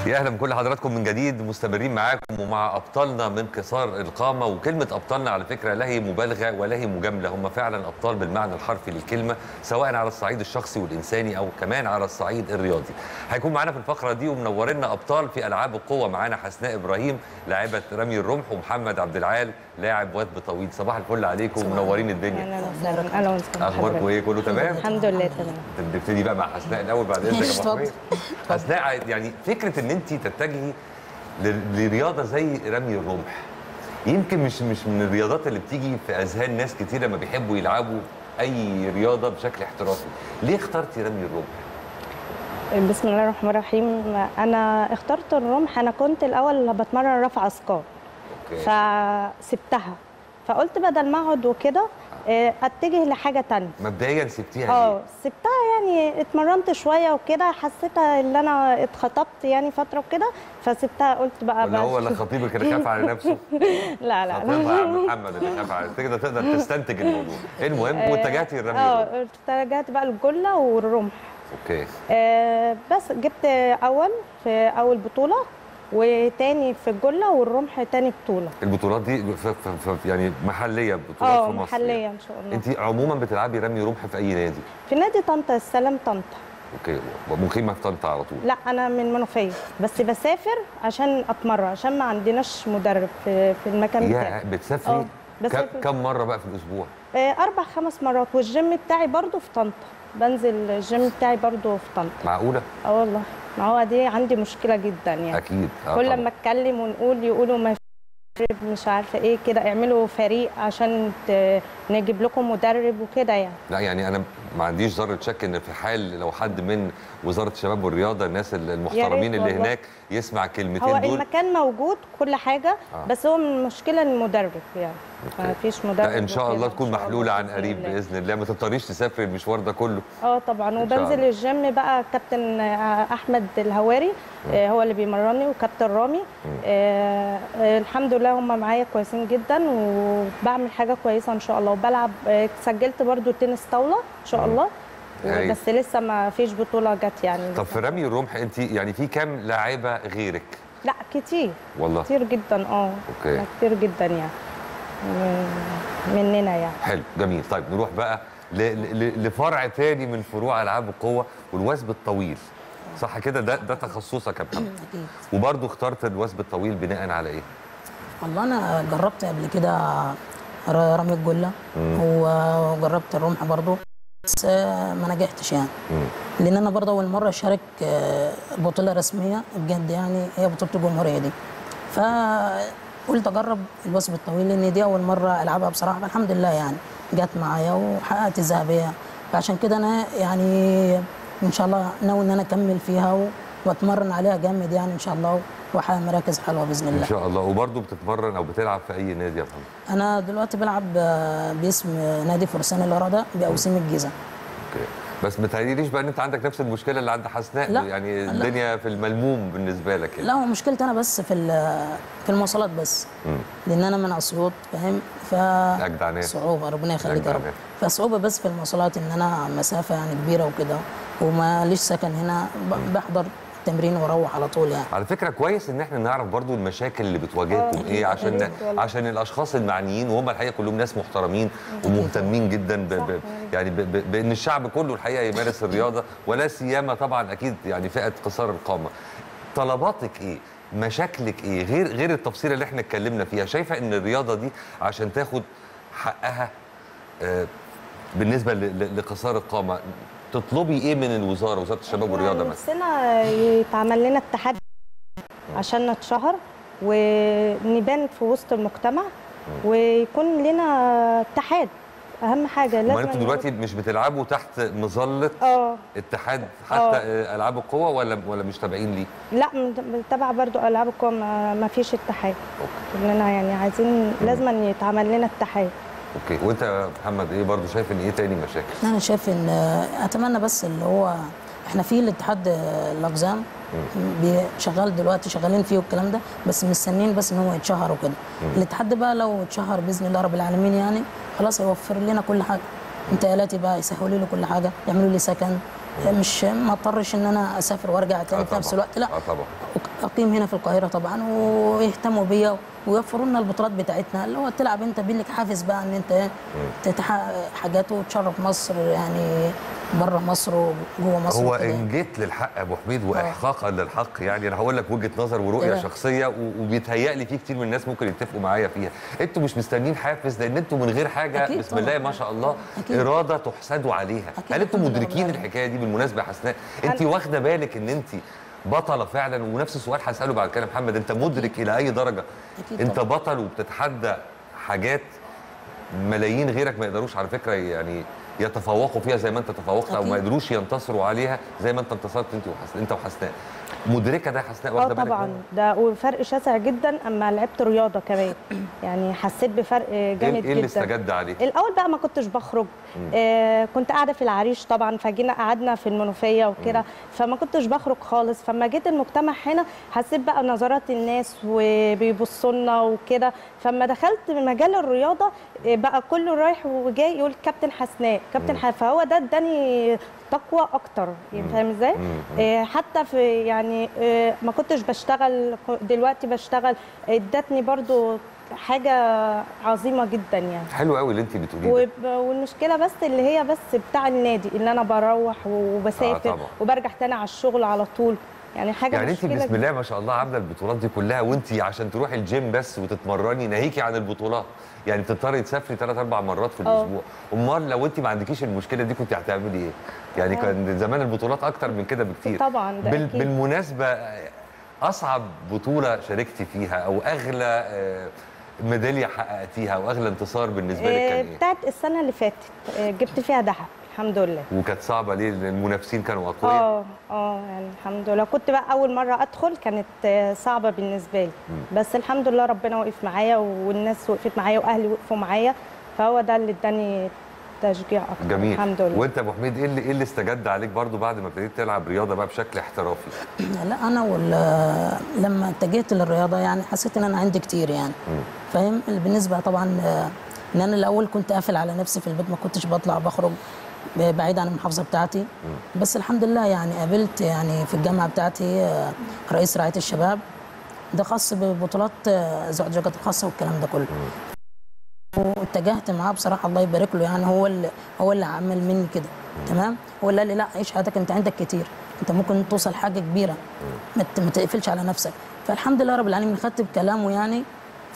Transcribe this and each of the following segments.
يا اهلا بكل حضراتكم من جديد مستمرين معاكم ومع ابطالنا من قصار القامه وكلمه ابطالنا على فكره لا هي مبالغه ولا هي مجامله هم فعلا ابطال بالمعنى الحرفي للكلمه سواء على الصعيد الشخصي والانساني او كمان على الصعيد الرياضي هيكون معانا في الفقره دي ومنورنا ابطال في العاب القوه معانا حسناء ابراهيم لاعبه رمي الرمح ومحمد عبد العال لاعب وثب طويل صباح الفل عليكم ومنورين الدنيا اهلا وسهلا اهلا وسهلا اخباركم ايه كله تمام الحمد لله تمام نبتدي بقى مع حسناء الاول بعد اذنك يا ماشي، أبو حميد. اتفضل. حسناء يعني فكره ان انت تتجهي ل- لرياضه زي رمي الرمح يمكن مش مش من الرياضات اللي بتيجي في اذهان ناس كتير لما بيحبوا يلعبوا اي رياضه بشكل احترافي ليه اخترتي رمي الرمح بسم الله الرحمن الرحيم انا اخترت الرمح انا كنت الاول بتمرن رفع اثقال اوكي فسبتها فقلت بدل ما اقعد وكده آه، اتجه لحاجه تانية مبدئيا سبتيها اه ليه سبتها يعني اتمرنت شويه وكده حسيتها ان انا اتخطبت يعني فتره وكده فسبتها قلت بقى ولا هو بس اللي خطيبك اللي خاف على نفسه لا لا خطيبها يا عم محمد اللي خاف على كده تقدر تستنتج الموضوع المهم واتجهتي لرمي الرمح اه اتجهت بقى الجله والرمح اوكي آه، بس جبت اول في اول بطوله وتاني في الجله والرمح تاني بطوله البطولات دي ف ف ف يعني محليه بطولات اه في مصر محليه يعني. ان شاء الله انت عموما بتلعبي رمي رمح في اي نادي في نادي طنطا السلام طنطا اوكي مقيمه في طنطا على طول لا انا من منوفيه بس بسافر عشان اتمرن عشان ما عندناش مدرب في, في المكان بتاعي يا بتسافري اه، كم بسافر. كم مره بقى في الاسبوع آه، اربع خمس مرات والجيم بتاعي برضو في طنطا بنزل الجيم بتاعي برضو في طنطا معقوله اه والله ما هو دي عندي مشكله جدا يعني اكيد آه كل طبعاً. ما اتكلم ونقول يقولوا ما في مش عارفه ايه كده اعملوا فريق عشان ت- نجيب لكم مدرب وكده يعني لا يعني انا ما عنديش ذره شك ان في حال لو حد من وزاره الشباب والرياضه الناس المحترمين اللي والله. هناك يسمع هو كلمتين دول المكان موجود كل حاجه آه. بس هو المشكله المدرب يعني ما فيش مدرب لا ان شاء وكده. الله إن تكون شاء الله محلوله عن بإذن قريب الله. باذن الله ما تضطريش تسافري المشوار ده كله اه طبعا إن شاء وبنزل الله. الجيم بقى كابتن آه، احمد الهواري آه، هو اللي بيمرني وكابتن رامي آه آه، الحمد لله هم معايا كويسين جدا وبعمل حاجه كويسه ان شاء الله وبلعب آه، سجلت برضو تنس طاوله ان شاء الله هايل. بس لسه ما فيش بطوله جت يعني طب في رمي الرمح انت يعني في كام لاعيبه غيرك لا كتير والله كتير جدا اه أوكي. لا، كتير جدا يعني من- مننا يعني حلو جميل طيب نروح بقى ل- ل- لفرع تاني من فروع العاب القوه والوثب الطويل صح كده ده ده تخصصك يا محمد اكيد وبرضه اخترت الوثب الطويل بناء على ايه والله انا جربت قبل كده ر- رمي الجله وجربت الرمح برضو بس آه، ما نجحتش يعني مم. لان انا برضه اول مره اشارك آه، بطوله رسميه بجد يعني هي بطوله الجمهوريه دي فقلت اجرب الوثب الطويل لان دي اول مره العبها بصراحه فالحمد لله يعني جت معايا وحققت الذهبيه فعشان كده انا يعني ان شاء الله ناوي ان انا اكمل فيها و- واتمرن عليها جامد يعني ان شاء الله واحقق مراكز حلوه باذن ان الله شاء الله وبرضه بتتمرن او بتلعب في اي نادي يا محمد انا دلوقتي بلعب آه، باسم نادي فرسان الاراده باوسيم الجيزه اوكي بس ما تهيأليش بقى ان انت عندك نفس المشكله اللي عند حسناء لا. يعني لا. الدنيا في الملموم بالنسبه لك يعني. لا هو مشكلتي انا بس في ال- في المواصلات بس مم. لان انا من اسيوط فاهم ف أجدع ناس. صعوبه ربنا يخليك أجدع يا رب ناس. فصعوبه بس في المواصلات ان انا مسافه يعني كبيره وكده وما ليش سكن هنا ب- بحضر تمرين واروح على طول يعني على فكره كويس ان احنا نعرف برضو المشاكل اللي بتواجهكم آه، ايه عشان أكيد والله. عشان الاشخاص المعنيين وهم الحقيقه كلهم ناس محترمين ومهتمين جدا ب ب يعني ب ب بان الشعب كله الحقيقه يمارس الرياضه ولا سيما طبعا اكيد يعني فئه قصار القامه طلباتك ايه مشاكلك ايه غير غير التفصيله اللي احنا اتكلمنا فيها شايفه ان الرياضه دي عشان تاخد حقها آه، بالنسبه ل- ل- لقصار القامه تطلبي ايه من الوزاره وزاره الشباب والرياضه مثلا نفسنا يتعمل لنا اتحاد عشان نتشهر ونبان في وسط المجتمع ويكون لنا اتحاد اهم حاجه ما لازم انتوا دلوقتي مش بتلعبوا تحت مظله اه اتحاد حتى اه. آه، العاب القوه ولا ولا مش تابعين ليه؟ لا من- تبع برضو العاب القوى ما ما فيش اتحاد كلنا يعني عايزين لازم يتعمل لنا اتحاد اوكي وانت يا محمد ايه برضو شايف ان ايه تاني مشاكل؟ انا شايف ان اتمنى بس اللي هو احنا في الاتحاد الاقزام بي- شغال دلوقتي شغالين فيه والكلام ده بس مستنيين بس ان هو يتشهر وكده الاتحاد ده بقى لو اتشهر باذن الله رب العالمين يعني خلاص هيوفر لنا كل حاجه انتقالاتي بقى يسهلوا لي كل حاجه يعملوا لي سكن مش ما اضطرش ان انا اسافر وارجع تاني في طبعاً. نفس الوقت لا اه طبعا اقيم هنا في القاهره طبعا ويهتموا بيا ويوفروا لنا البطولات بتاعتنا اللي هو تلعب انت بيلك حافز بقى ان انت إيه تتحقق حاجات وتشرف مصر يعني بره مصر وجوه مصر هو وكده يعني. ان جيت للحق يا ابو حميد واحقاقا للحق يعني انا هقول لك وجهه نظر ورؤيه تمام. شخصيه و- وبيتهيألي في كتير من الناس ممكن يتفقوا معايا فيها انتوا مش مستنيين حافز لان انتوا من غير حاجه أكيد بسم الله طبعاً. ما شاء الله أكيد. اراده تحسدوا عليها أكيد هل انتوا الحمد لله مدركين رب العالمين. الحكايه دي بالمناسبه يا حسناء انت واخده بالك ان انت بطله فعلا ونفس السؤال هساله بعد كده يا محمد انت مدرك الى اي درجه أكيد انت طبعاً. بطل وبتتحدى حاجات ملايين غيرك ما يقدروش على فكره يعني يتفوقوا فيها زي ما انت تفوقت او أكيد. ما يقدروش ينتصروا عليها زي ما انت انتصرت انت وحسناء انت وحسناء مدركه ده يا حسناء اه واخده بالك طبعا منه؟ ده وفرق شاسع جدا اما لعبت رياضه كمان يعني حسيت بفرق ايه جامد ايه اللي جدا استجد عليه؟ الاول بقى ما كنتش بخرج آه كنت قاعده في العريش طبعا فجينا قعدنا في المنوفيه وكده فما كنتش بخرج خالص فما جيت المجتمع هنا حسيت بقى نظرات الناس وبيبصوا لنا وكده فما دخلت مجال الرياضه آه بقى كله رايح وجاي يقول كابتن حسناء كابتن حسناء فهو ده اداني تقوى اكتر يعني فاهم ازاي؟ مم. آه، حتى في يعني آه، ما كنتش بشتغل دلوقتي بشتغل ادتني برضو حاجه عظيمه جدا يعني حلو قوي اللي انت بتقوليه ده. وب- والمشكله بس اللي هي بس بتاع النادي ان انا بروح وبسافر طبعا. وبرجع تاني على الشغل على طول يعني حاجه يعني انت مشكله بسم الله ما شاء الله عامله البطولات دي كلها وانت عشان تروحي الجيم بس وتتمرني ناهيكي عن البطولات يعني بتضطري تسافري ثلاث اربع مرات في اه. الاسبوع امال لو انت ما عندكيش المشكله دي كنت هتعملي ايه يعني اه. كان زمان البطولات اكتر من كده بكتير طبعا ده بال أكيد. بالمناسبه اصعب بطوله شاركتي فيها او اغلى آه، ميداليه حققتيها او اغلى انتصار بالنسبه لك آه، كان ايه بتاعت السنه اللي فاتت آه، جبت فيها ذهب الحمد لله وكانت صعبه ليه لان المنافسين كانوا اقوياء اه اه يعني الحمد لله كنت بقى اول مره ادخل كانت آه، صعبه بالنسبه لي بس الحمد لله ربنا وقف معايا والناس وقفت معايا واهلي وقفوا معايا فهو ده اللي اداني تشجيع اكتر جميل الحمد لله وانت يا ابو حميد ايه اللي ايه اللي استجد عليك برضو بعد ما ابتديت تلعب رياضه بقى بشكل احترافي لا انا وال... لما اتجهت للرياضه يعني حسيت ان انا عندي كتير يعني فاهم بالنسبه طبعا آه، ان انا الاول كنت قافل على نفسي في البيت ما كنتش بطلع بخرج ب- بعيد عن المحافظه بتاعتي بس الحمد لله يعني قابلت يعني في الجامعه بتاعتي آه، رئيس رعايه الشباب ده خاص ببطولات آه، زعجاجات الخاصه والكلام ده كله واتجهت معاه بصراحه الله يبارك له يعني هو اللي هو اللي عمل مني كده تمام هو اللي قال لي لا عيش حياتك انت عندك كتير انت ممكن توصل حاجه كبيره ما ت- ما تقفلش على نفسك فالحمد لله رب العالمين خدت بكلامه يعني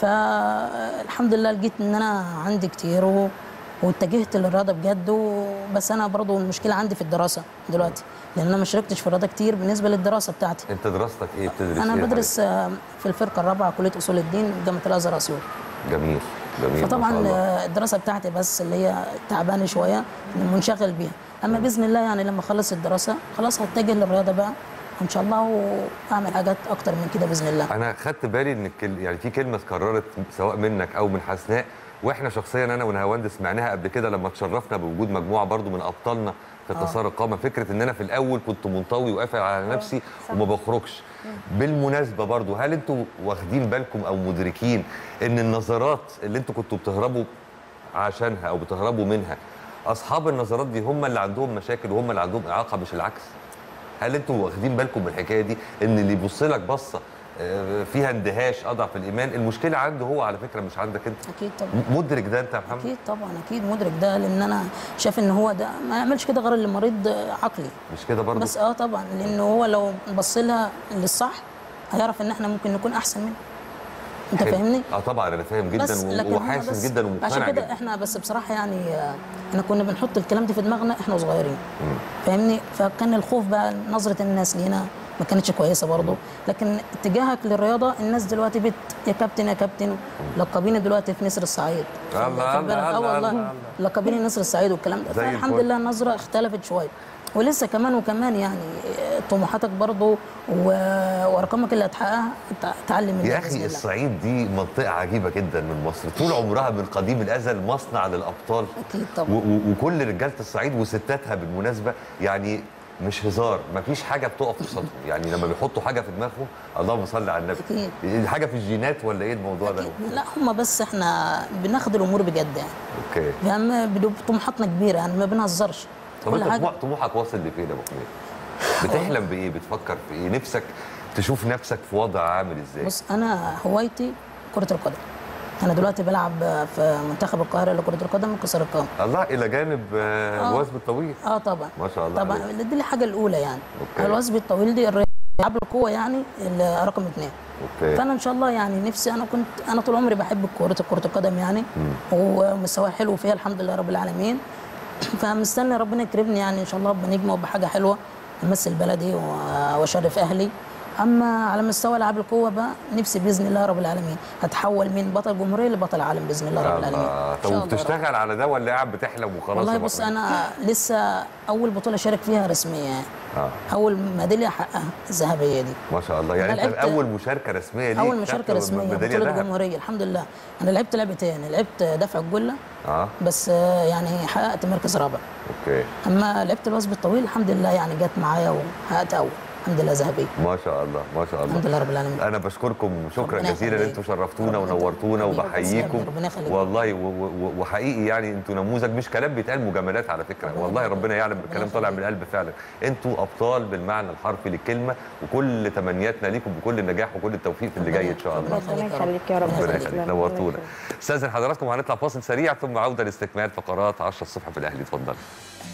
فالحمد لله لقيت ان انا عندي كتير و... واتجهت للرياضه بجد و... بس انا برضو المشكله عندي في الدراسه دلوقتي لان انا ما شاركتش في الرياضه كتير بالنسبه للدراسه بتاعتي انت دراستك ايه بتدرس انا ايه يا بدرس آه، في الفرقه الرابعه كليه اصول الدين جامعه الازهر اسيوط حبيبي؟ جميل جميل ما فطبعا شاء الله. آه، الدراسه بتاعتي بس اللي هي تعبانه شويه إني منشغل بيها اما باذن الله يعني لما اخلص الدراسه خلاص هتجه للرياضه بقى ان شاء الله واعمل حاجات اكتر من كده باذن الله انا خدت بالي ان الكل... يعني في كلمه اتكررت سواء منك او من حسناء واحنا شخصيا انا ونهاوند سمعناها قبل كده لما تشرفنا بوجود مجموعه برضو من ابطالنا في اتصال القامه فكره ان انا في الاول كنت منطوي وقافل على نفسي صح. وما بخرجش بالمناسبه برضو هل انتوا واخدين بالكم او مدركين ان النظرات اللي انتوا كنتوا بتهربوا عشانها او بتهربوا منها اصحاب النظرات دي هم اللي عندهم مشاكل وهم اللي عندهم اعاقه مش العكس هل انتوا واخدين بالكم من الحكايه دي ان اللي يبص لك بصه آه، فيها اندهاش اضعف الايمان المشكله عنده هو على فكره مش عندك انت اكيد طبعا م- مدرك ده انت يا محمد اكيد طبعا اكيد مدرك ده لان انا شايف ان هو ده ما يعملش كده غير اللي مريض عقلي مش كده برضه بس اه طبعا لان هو لو بص لها للصح هيعرف ان احنا ممكن نكون احسن منه انت حلو. فاهمني اه طبعا انا فاهم بس جدا لكن و- هم وحاسس بس جدا عشان ومقتنع كده جدا احنا بس بصراحه يعني آه، احنا كنا بنحط الكلام ده في دماغنا احنا صغيرين فاهمني فكان الخوف بقى نظره الناس لينا ما كانتش كويسه برضه لكن اتجاهك للرياضه الناس دلوقتي بت يا كابتن يا كابتن لقبيني دلوقتي في نسر الصعيد الله، خد بالك؟ الله، اه الله، والله الله. لقبيني نسر الصعيد والكلام ده زي فالحمد الفل. لله النظره اختلفت شويه ولسه كمان وكمان يعني آه، طموحاتك برضه و- وارقامك اللي هتحققها تع- تعلم منها يا بإذن اخي الله. الصعيد دي منطقه عجيبه جدا من مصر طول عمرها من قديم الازل مصنع للابطال اكيد و- طبعا و- وكل رجاله الصعيد وستاتها بالمناسبه يعني مش هزار مفيش حاجه بتقف قصادهم يعني لما بيحطوا حاجه في دماغهم اللهم صل على النبي أكيد. دي حاجه في الجينات ولا ايه الموضوع ده أكيد. لا هم بس احنا بناخد الامور بجد يعني اوكي يعني بدو- طموحاتنا كبيره يعني ما بنهزرش طب كل انت حاجه طموح- طموحك واصل لفين يا ابو حميد بتحلم بايه بتفكر في ايه نفسك تشوف نفسك في وضع عامل ازاي بص انا هوايتي كره القدم انا دلوقتي بلعب في منتخب القاهره لكره القدم من كسر القامه الله الى جانب آه، آه. الوثب الطويل اه طبعا ما شاء الله طبعا عليك. دي الحاجه الاولى يعني أوكي. الوثب الطويل دي الرياضة العاب القوه يعني ال- رقم اثنين اوكي فانا ان شاء الله يعني نفسي انا كنت انا طول عمري بحب كره كره القدم يعني ومستواي حلو فيها الحمد لله رب العالمين فمستني ربنا يكرمني يعني ان شاء الله بنجمه وبحاجه حلوه امثل بلدي و- واشرف اهلي اما على مستوى العاب القوه بقى نفسي باذن الله رب العالمين هتحول من بطل جمهوريه لبطل عالم باذن الله رب العالمين الله. إن طب شاء الله رب. وبتشتغل على ده ولا قاعد بتحلم وخلاص والله يا بص محمد؟ انا لسه اول بطوله اشارك فيها رسميه يعني آه. اول ميداليه احققها الذهبيه دي ما شاء الله يعني أنا انت لعبت- اول مشاركه رسميه ليك اول تحت مشاركه رسميه ميدالية بطوله ذهب. جمهوريه الحمد لله انا لعبت لعبتين لعبت دفع الجله اه بس آه، يعني حققت مركز رابع اوكي اما لعبت الوثب الطويل الحمد لله يعني جت معايا وحققت اول الحمد لله ذهبيه ما شاء الله ما شاء الله الحمد لله رب العالمين انا بشكركم شكرا ربنا جزيلا ان يخليك. انتم شرفتونا ربنا ونورتونا يخليك. وبحييكم ربنا يخليك. والله و- و- وحقيقي يعني انتوا نموذج مش كلام بيتقال مجاملات على فكره ربنا والله يخليك. ربنا يعلم ربنا الكلام طالع من يخليك. القلب فعلا انتوا ابطال بالمعنى الحرفي للكلمه وكل تمنياتنا ليكم بكل النجاح وكل التوفيق في اللي جاي ان شاء الله ربنا يخليك يا رب ربنا يخليك. يخليك نورتونا استاذن حضراتكم هنطلع فاصل سريع ثم عوده لاستكمال فقرات 10 الصبح في الاهلي اتفضل